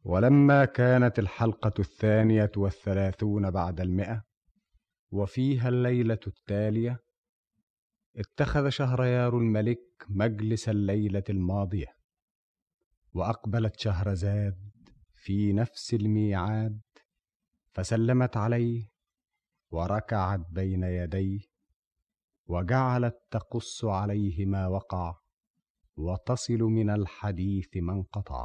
ولما كانت الحلقة الثانية والثلاثون بعد المئة وفيها الليلة التالية اتخذ شهريار الملك مجلس الليلة الماضية وأقبلت شهرزاد في نفس الميعاد فسلمت عليه وركعت بين يديه وجعلت تقص عليه ما وقع وتصل من الحديث ما انقطع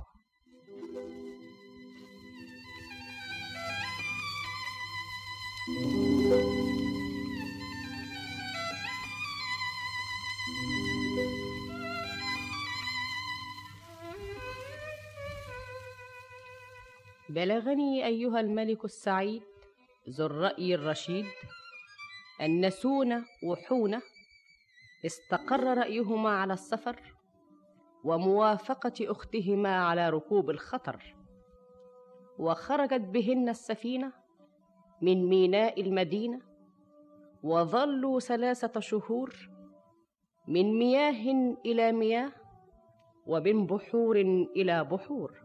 بلغني أيها الملك السعيد ذو الرأي الرشيد أن سون وحونة استقر رأيهما على السفر وموافقة أختهما على ركوب الخطر وخرجت بهن السفينة من ميناء المدينة وظلوا ثلاثة شهور من مياه إلى مياه ومن بحور إلى بحور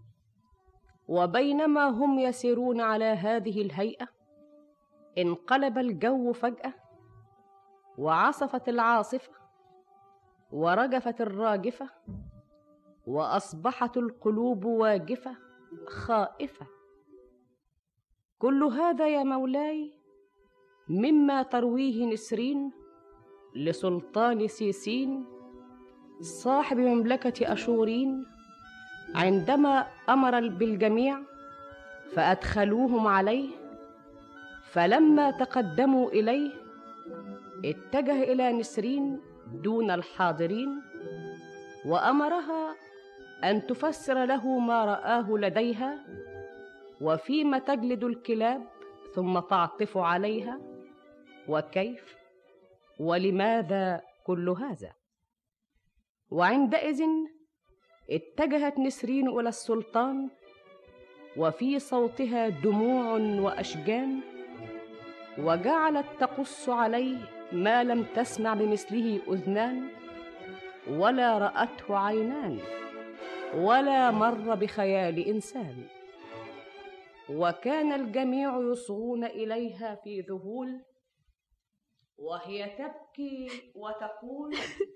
وبينما هم يسيرون على هذه الهيئة انقلب الجو فجأة وعصفت العاصفة ورجفت الراجفة وأصبحت القلوب واجفة خائفة كل هذا يا مولاي مما ترويه نسرين لسلطان سيسين صاحب مملكة أشورين عندما امر بالجميع فادخلوهم عليه فلما تقدموا اليه اتجه الى نسرين دون الحاضرين وامرها ان تفسر له ما راه لديها وفيم تجلد الكلاب ثم تعطف عليها وكيف ولماذا كل هذا وعندئذ اتجهت نسرين الى السلطان وفي صوتها دموع واشجان وجعلت تقص عليه ما لم تسمع بمثله اذنان ولا راته عينان ولا مر بخيال انسان وكان الجميع يصغون اليها في ذهول وهي تبكي وتقول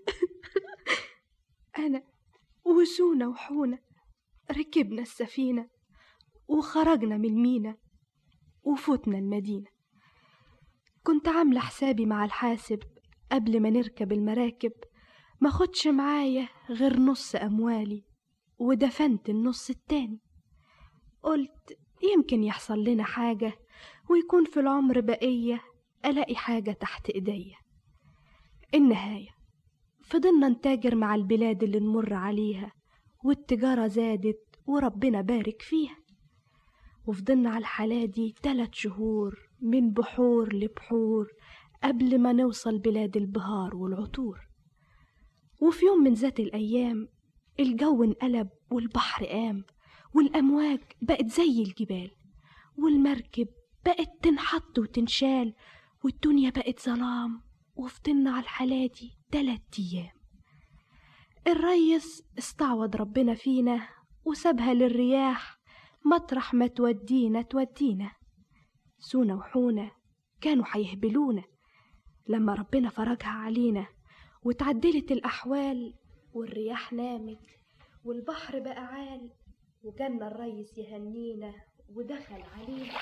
أنا وسونا وحونا ركبنا السفينة وخرجنا من المينا وفوتنا المدينة كنت عاملة حسابي مع الحاسب قبل ما نركب المراكب ما خدش معايا غير نص أموالي ودفنت النص التاني قلت يمكن يحصل لنا حاجة ويكون في العمر بقية ألاقي حاجة تحت إيديا النهاية فضلنا نتاجر مع البلاد اللي نمر عليها والتجارة زادت وربنا بارك فيها وفضلنا على الحالة دي تلات شهور من بحور لبحور قبل ما نوصل بلاد البهار والعطور وفي يوم من ذات الأيام الجو انقلب والبحر قام والأمواج بقت زي الجبال والمركب بقت تنحط وتنشال والدنيا بقت ظلام وفضلنا على الحالة دي تلات أيام الريس استعوض ربنا فينا وسابها للرياح مطرح ما تودينا تودينا سونا وحونا كانوا هيهبلونا لما ربنا فرجها علينا وتعدلت الأحوال والرياح نامت والبحر بقى عال وجالنا الريس يهنينا ودخل علينا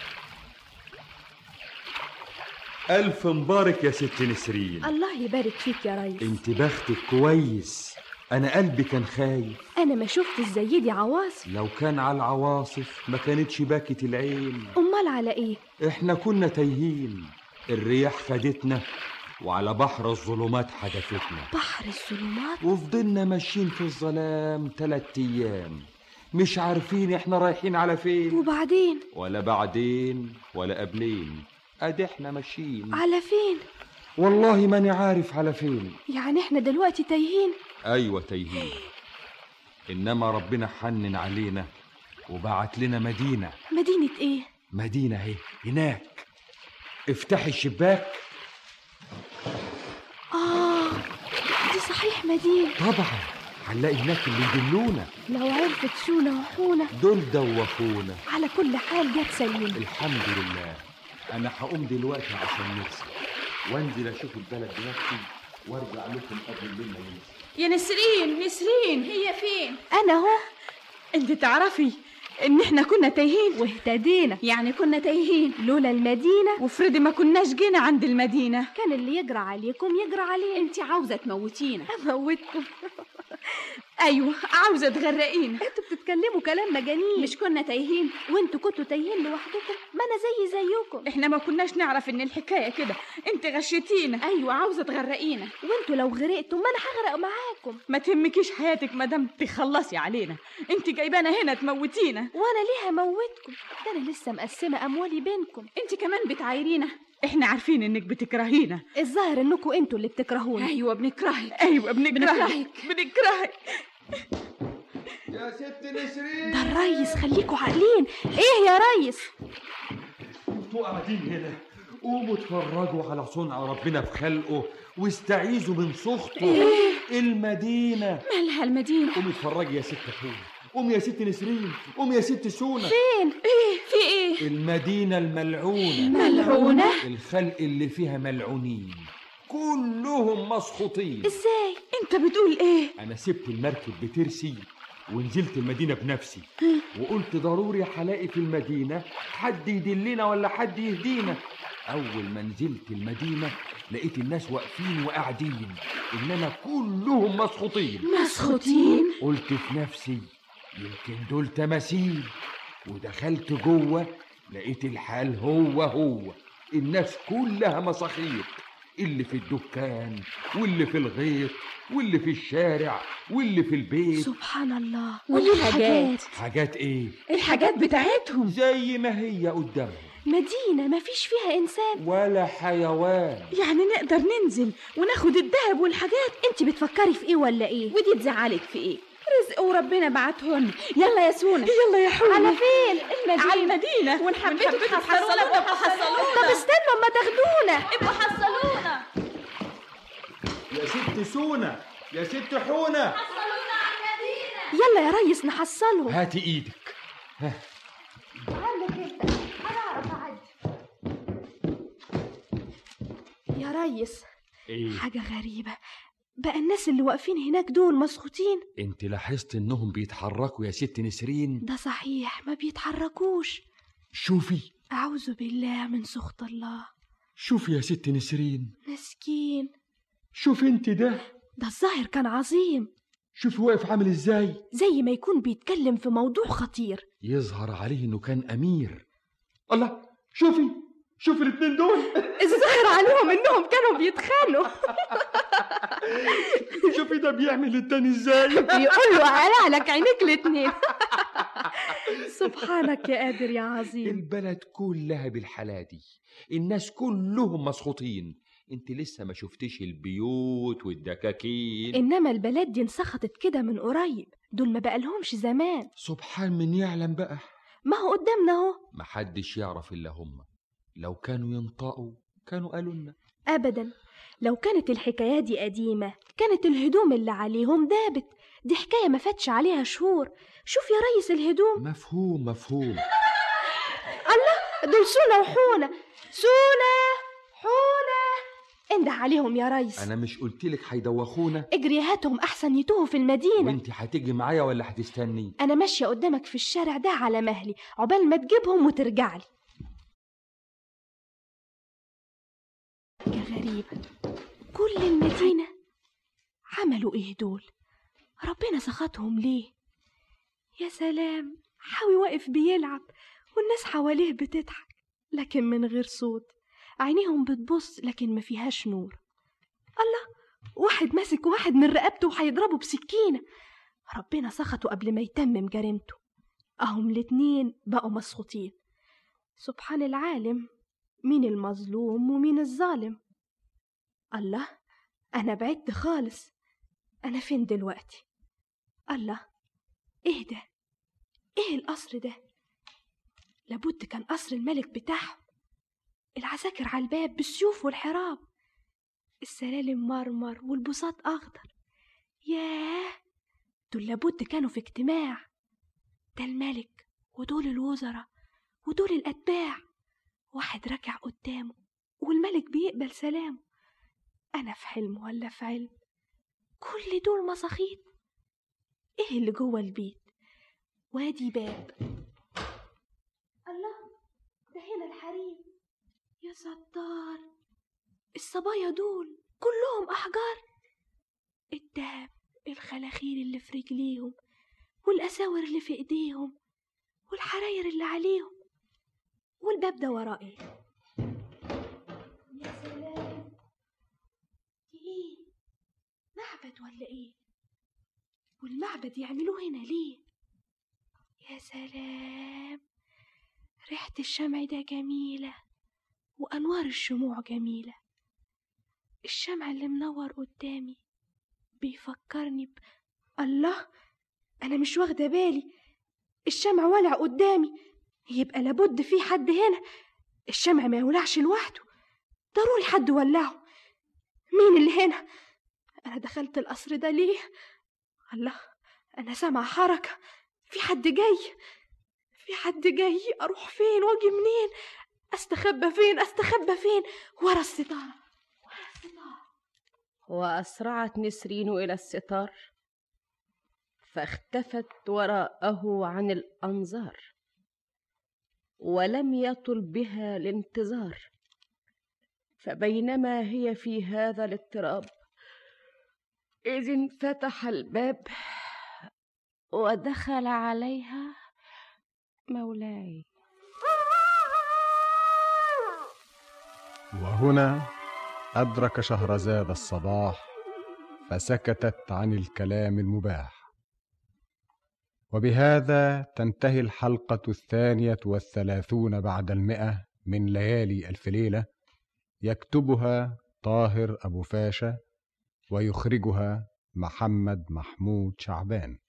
ألف مبارك يا ست نسرين الله يبارك فيك يا ريس انت بختك كويس أنا قلبي كان خايف أنا ما شفت زي دي عواصف لو كان على العواصف ما كانتش باكت العين أمال على إيه؟ احنا كنا تايهين الرياح خدتنا وعلى بحر الظلمات حدفتنا بحر الظلمات وفضلنا ماشيين في الظلام تلات أيام مش عارفين احنا رايحين على فين وبعدين ولا بعدين ولا قبلين ادي احنا ماشيين على فين؟ والله ماني عارف على فين يعني احنا دلوقتي تايهين ايوه تايهين انما ربنا حنن علينا وبعت لنا مدينه مدينة ايه؟ مدينه اهي هناك افتحي الشباك آه دي صحيح مدينة طبعا هنلاقي هناك اللي يدلونا لو عرفت شونا وحونا دول دوخونا على كل حال جت سليمة الحمد لله انا هقوم دلوقتي عشان نرسم وانزل اشوف البلد بنفسي وارجع لكم قبل الليل ما يمسي يا نسرين نسرين هي فين أنا أهو انت تعرفي ان احنا كنا تايهين واهتدينا يعني كنا تايهين لولا المدينة وفريدي ما كناش جينا عند المدينة كان اللي يجرى عليكم يجرى عليه انت عاوزة تموتينا أموتكم ايوه عاوزة تغرقينا انتوا بتتكلموا كلام مجانين مش كنا تايهين وانتوا كنتوا تايهين لوحدكم ما انا زي زيكم احنا ما كناش نعرف ان الحكاية كده انت غشيتينا ايوه عاوزة تغرقينا وانتوا لو غرقتوا ما انا هغرق معاكم ما تهمكيش حياتك مادام تخلصي علينا انت جايبانا هنا تموتينا وانا ليه هموتكم ده انا لسه مقسمه اموالي بينكم انت كمان بتعايرينا احنا عارفين انك بتكرهينا الظاهر انكم انتوا اللي بتكرهوني ايوه بنكرهك ايوه بنكرهك بنكرهك يا ست نسرين ده الريس خليكوا عاقلين ايه يا ريس انتوا قاعدين هنا قوموا اتفرجوا على صنع ربنا في خلقه واستعيذوا من سخطه المدينة مالها المدينة قومي اتفرجي يا ست حور قومي يا ست نسرين قومي يا ست سونا فين في ايه المدينة الملعونة ملعونة الخلق اللي فيها ملعونين كلهم مسخوطين ازاي انت بتقول ايه أنا سبت المركب بترسي ونزلت المدينة بنفسي وقلت ضروري هلاقي في المدينة حد يدلنا ولا حد يهدينا أول ما نزلت المدينة لقيت الناس واقفين وقاعدين إنما كلهم مسخوطين مسخوطين قلت في نفسي يمكن دول تماثيل ودخلت جوه لقيت الحال هو هو الناس كلها مساخيط اللي في الدكان واللي في الغيط واللي في الشارع واللي في البيت سبحان الله والحاجات حاجات ايه الحاجات بتاعتهم زي ما هي قدامهم مدينه ما فيش فيها انسان ولا حيوان يعني نقدر ننزل وناخد الذهب والحاجات انت بتفكري في ايه ولا ايه ودي تزعلك في ايه رزق وربنا بعتهن يلا يا سونا يلا يا حوري على فين المدينة على المدينة ونحبتوا تحصلونا ابقوا حصلونا طب استنوا اما تاخدونا ابقوا حصلونا يا ست سونا يا ست حونة يلا يا ريس نحصلهم هاتي ايدك عندك انت انا اعرف اعدي يا ريس ايه حاجه غريبه بقى الناس اللي واقفين هناك دول مسخوطين انت لاحظت انهم بيتحركوا يا ست نسرين ده صحيح ما بيتحركوش شوفي اعوذ بالله من سخط الله شوفي يا ست نسرين مسكين شوفي انت ده ده الظاهر كان عظيم شوفي واقف عامل ازاي زي ما يكون بيتكلم في موضوع خطير يظهر عليه انه كان امير الله شوفي شوفي الاتنين دول الظاهر عليهم انهم كانوا بيتخانقوا شوفي ده بيعمل التاني ازاي بيقول له على عينيك الاتنين سبحانك يا قادر يا عظيم البلد كلها بالحالة دي الناس كلهم مسخوطين انت لسه ما شفتيش البيوت والدكاكين انما البلد دي انسخطت كده من قريب دول ما بقالهمش زمان سبحان من يعلم بقى ما هو قدامنا اهو محدش يعرف الا هم لو كانوا ينطقوا كانوا قالوا لنا ابدا لو كانت الحكايه دي قديمه كانت الهدوم اللي عليهم دابت دي حكايه ما فاتش عليها شهور شوف يا ريس الهدوم مفهوم مفهوم دول سونا وحونا سونا حونا انده عليهم يا ريس انا مش قلتلك هيدوخونا اجري هاتهم احسن يتوهوا في المدينه وانت هتيجي معايا ولا هتستني انا ماشيه قدامك في الشارع ده على مهلي عقبال ما تجيبهم وترجع لي يا غريبة كل المدينة عملوا ايه دول ربنا سخطهم ليه يا سلام حاوي واقف بيلعب والناس حواليه بتضحك لكن من غير صوت عينيهم بتبص لكن ما فيهاش نور الله واحد ماسك واحد من رقبته وهيضربه بسكينة ربنا سخطه قبل ما يتمم جريمته أهم الاتنين بقوا مسخوطين سبحان العالم مين المظلوم ومين الظالم الله أنا بعدت خالص أنا فين دلوقتي الله إيه ده إيه القصر ده لابد كان قصر الملك بتاعهم العساكر على الباب بالسيوف والحراب السلالم مرمر والبساط أخضر ياه دول لابد كانوا في اجتماع ده الملك ودول الوزراء ودول الأتباع واحد ركع قدامه والملك بيقبل سلامه أنا في حلم ولا في علم كل دول مساخيط إيه اللي جوه البيت وادي باب الله ده هنا الحريم يا ستار الصبايا دول كلهم أحجار الدهب الخلاخير اللي في رجليهم والأساور اللي في إيديهم والحراير اللي عليهم والباب ده ورائي يا سلام دي ايه معبد ولا ايه والمعبد يعملوه هنا ليه يا سلام ريحة الشمع ده جميلة وأنوار الشموع جميلة الشمع اللي منور قدامي بيفكرني ب... الله أنا مش واخدة بالي الشمع ولع قدامي يبقى لابد في حد هنا الشمع ما يولعش لوحده ضروري حد ولعه مين اللي هنا أنا دخلت القصر ده ليه الله أنا سامعة حركة في حد جاي في حد جاي أروح فين وأجي منين أستخبى فين أستخبى فين ورا الستارة ورا الستارة وأسرعت نسرين إلى الستار فاختفت وراءه عن الأنظار ولم يطل بها الانتظار فبينما هي في هذا الاضطراب إذ انفتح الباب ودخل عليها مولاي وهنا أدرك شهرزاد الصباح فسكتت عن الكلام المباح وبهذا تنتهي الحلقة الثانية والثلاثون بعد المئة من ليالي ألف ليلة يكتبها طاهر أبو فاشا ويخرجها محمد محمود شعبان